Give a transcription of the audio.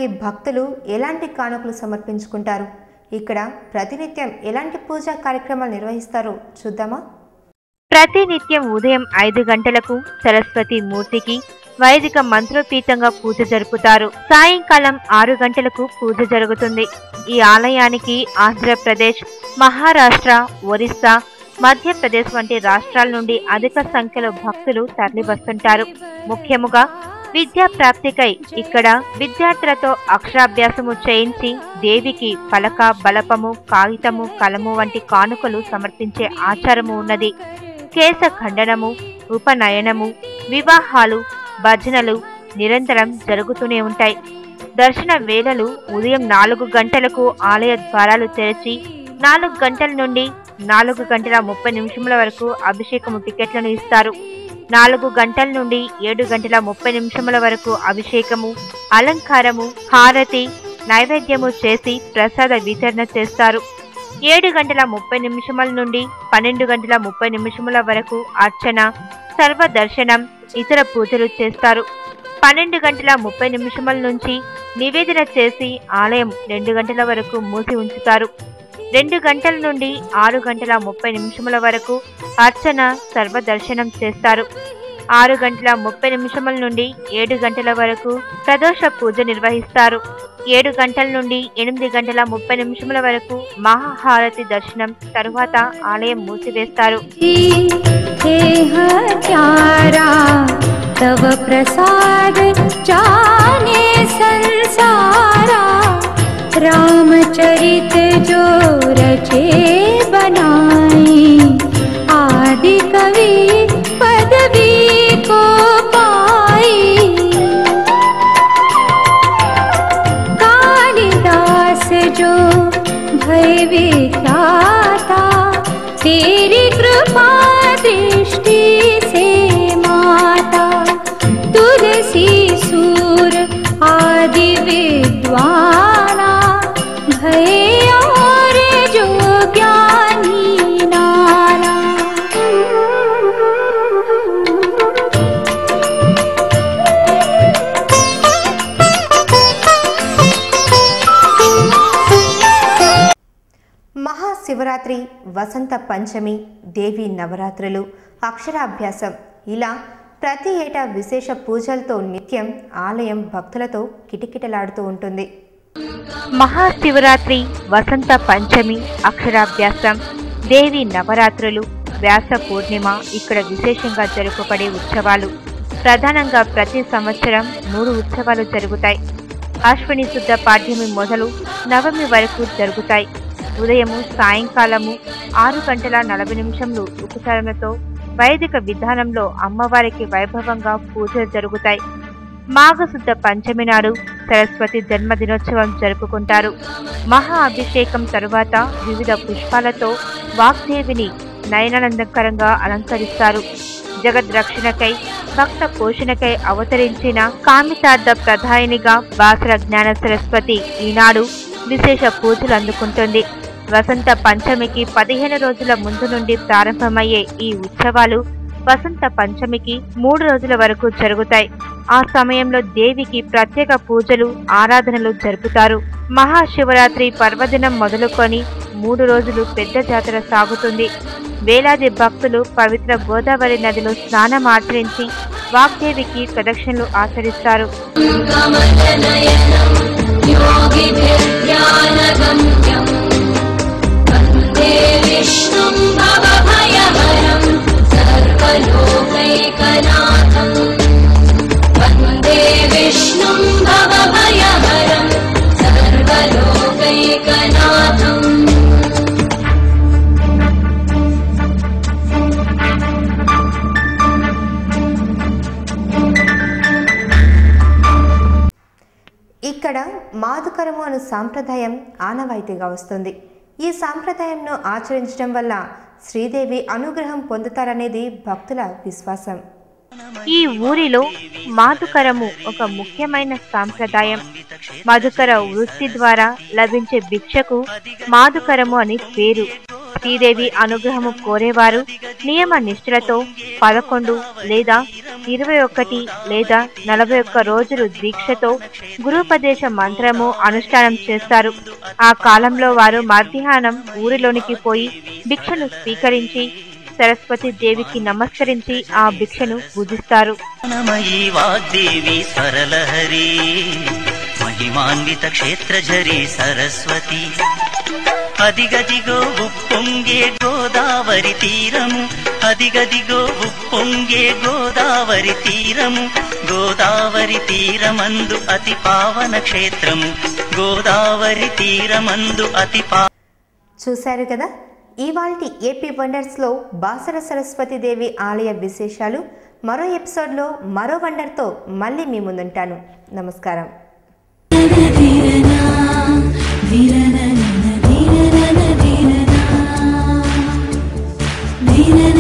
ఆలయానికి భక్తులు ఎలాంటి కానుకలు సమర్పించుకుంటారు ఇక్కడ ప్రతినిత్యం ఎలాంటి పూజా కార్యక్రమాలు నిర్వహిస్తారో చూద్దామా ప్రతినిత్యం ఉదయం ఐదు గంటలకు సరస్వతి మూర్తికి వైదిక మంత్రోపీతంగా పూజ జరుపుతారు సాయంకాలం ఆరు గంటలకు పూజ జరుగుతుంది ఈ ఆలయానికి ఆంధ్రప్రదేశ్ మహారాష్ట్ర ఒరిస్సా మధ్యప్రదేశ్ వంటి రాష్ట్రాల నుండి అధిక సంఖ్యలో భక్తులు తరలివస్తుంటారు ముఖ్యముగా విద్యా ప్రాప్తికై ఇక్కడ విద్యార్థులతో అక్షరాభ్యాసము చేయించి దేవికి పలక బలపము కాగితము కలము వంటి కానుకలు సమర్పించే ఆచారము ఉన్నది కేశ ఖండనము ఉపనయనము వివాహాలు భజనలు నిరంతరం జరుగుతూనే ఉంటాయి దర్శన వేళలు ఉదయం నాలుగు గంటలకు ఆలయ ద్వారాలు తెరిచి నాలుగు గంటల నుండి నాలుగు గంటల ముప్పై నిమిషముల వరకు అభిషేకము టికెట్లను ఇస్తారు నాలుగు గంటల నుండి ఏడు గంటల ముప్పై నిమిషముల వరకు అభిషేకము అలంకారము హారతి నైవేద్యము చేసి ప్రసాద వితరణ చేస్తారు ఏడు గంటల ముప్పై నిమిషముల నుండి పన్నెండు గంటల ముప్పై నిమిషముల వరకు అర్చన సర్వ దర్శనం ఇతర పూజలు చేస్తారు పన్నెండు గంటల ముప్పై నిమిషముల నుంచి నివేదన చేసి ఆలయం రెండు గంటల వరకు మూసి ఉంచుతారు రెండు గంటల నుండి ఆరు గంటల ముప్పై నిమిషముల వరకు అర్చన సర్వ దర్శనం చేస్తారు ఆరు గంటల ముప్పై నిమిషముల నుండి ఏడు గంటల వరకు ప్రదోష పూజ నిర్వహిస్తారు ఏడు గంటల నుండి ఎనిమిది గంటల ముప్పై నిమిషముల వరకు మహాహారతి దర్శనం తరువాత ఆలయం మూసివేస్తారు हे हत्यारा तव प्रसाद जाने संसारा रामचरित जो रचे बनाई आदि कवि पदवी को पाई कालिदास जो भय विख्याता तेरी कृपा दृष्टि से माता तुलसी सूर आदि विद्वाना भय और जो ज्ञानी नाना మహాశివరాత్రి వసంత పంచమి దేవి నవరాత్రులు అక్షరాభ్యాసం ఇలా ప్రతి ఏటా విశేష పూజలతో నిత్యం ఆలయం భక్తులతో కిటకిటలాడుతూ ఉంటుంది మహాశివరాత్రి వసంత పంచమి అక్షరాభ్యాసం దేవి నవరాత్రులు వ్యాస పూర్ణిమ ఇక్కడ విశేషంగా జరుపబడే ఉత్సవాలు ప్రధానంగా ప్రతి సంవత్సరం మూడు ఉత్సవాలు జరుగుతాయి అశ్విని శుద్ధ పాడ్యమి మొదలు నవమి వరకు జరుగుతాయి ఉదయము సాయంకాలము ఆరు గంటల నలభై నిమిషంలు ఉపచారణతో వైదిక విధానంలో అమ్మవారికి వైభవంగా పూజలు జరుగుతాయి మాఘశుద్ధ పంచమి నాడు సరస్వతి జన్మదినోత్సవం జరుపుకుంటారు మహా అభిషేకం తరువాత వివిధ పుష్పాలతో వాగ్దేవిని నయనానందకరంగా అలంకరిస్తారు జగద్రక్షణకై భక్త పోషణకై అవతరించిన కామితార్థ ప్రధాయినిగా బాసర జ్ఞాన సరస్వతి ఈనాడు విశేష పూజలు అందుకుంటుంది వసంత పంచమికి పదిహేను రోజుల ముందు నుండి ప్రారంభమయ్యే ఈ ఉత్సవాలు వసంత పంచమికి మూడు రోజుల వరకు జరుగుతాయి ఆ సమయంలో దేవికి ప్రత్యేక పూజలు ఆరాధనలు జరుపుతారు మహాశివరాత్రి పర్వదినం మొదలుకొని మూడు రోజులు పెద్ద జాతర సాగుతుంది వేలాది భక్తులు పవిత్ర గోదావరి నదిలో స్నానం ఆచరించి వాగ్దేవికి ప్రదక్షిణలు ఆచరిస్తారు योगिभिर्ज्ञानगम्यम् वन्दे विष्णुं भवभयहरं सर्वलोकैकनाथम् वन्दे विष्णुं भवभयहरं सर्वलोकैकनाथम् ఇక్కడ మాదుకరము అను సాంప్రదాయం ఆనవాయితీగా వస్తుంది ఈ సాంప్రదాయంను ఆచరించడం వల్ల శ్రీదేవి అనుగ్రహం పొందుతారనేది భక్తుల విశ్వాసం ఈ ఊరిలో మాధుకరము ఒక ముఖ్యమైన సాంప్రదాయం మధుకర వృత్తి ద్వారా లభించే భిక్షకు మాధుకరము అని పేరు శ్రీదేవి అనుగ్రహము కోరేవారు నియమ నిష్ఠలతో పదకొండు లేదా ఇరవై ఒకటి లేదా నలభై ఒక్క రోజులు దీక్షతో గురుపదేశ మంత్రము అనుష్ఠానం చేస్తారు ఆ కాలంలో వారు మధ్యాహ్నం ఊరిలోనికి పోయి భిక్షను స్వీకరించి సరస్వతి దేవికి నమస్కరించి ఆ భిక్షను భుజిస్తారు నమయీ వాగ్దేవి స్వరలహరి మహిమాన్విత క్షేత్రఝరి సరస్వతి అదిగదిగో ఉప్పొంగే గోదావరి తీరము అదిగదిగో ఉప్పొంగే గోదావరి తీరము గోదావరి తీరమందు అతి పావన క్షేత్రము గోదావరి తీరమందు అతి పా చూశారు కదా ఇవాల్టి ఏపీ వండర్స్లో బాసర సరస్వతి దేవి ఆలయ విశేషాలు మరో ఎపిసోడ్లో మరో వండర్తో మళ్ళీ మీ ముందుంటాను నమస్కారం ధీరన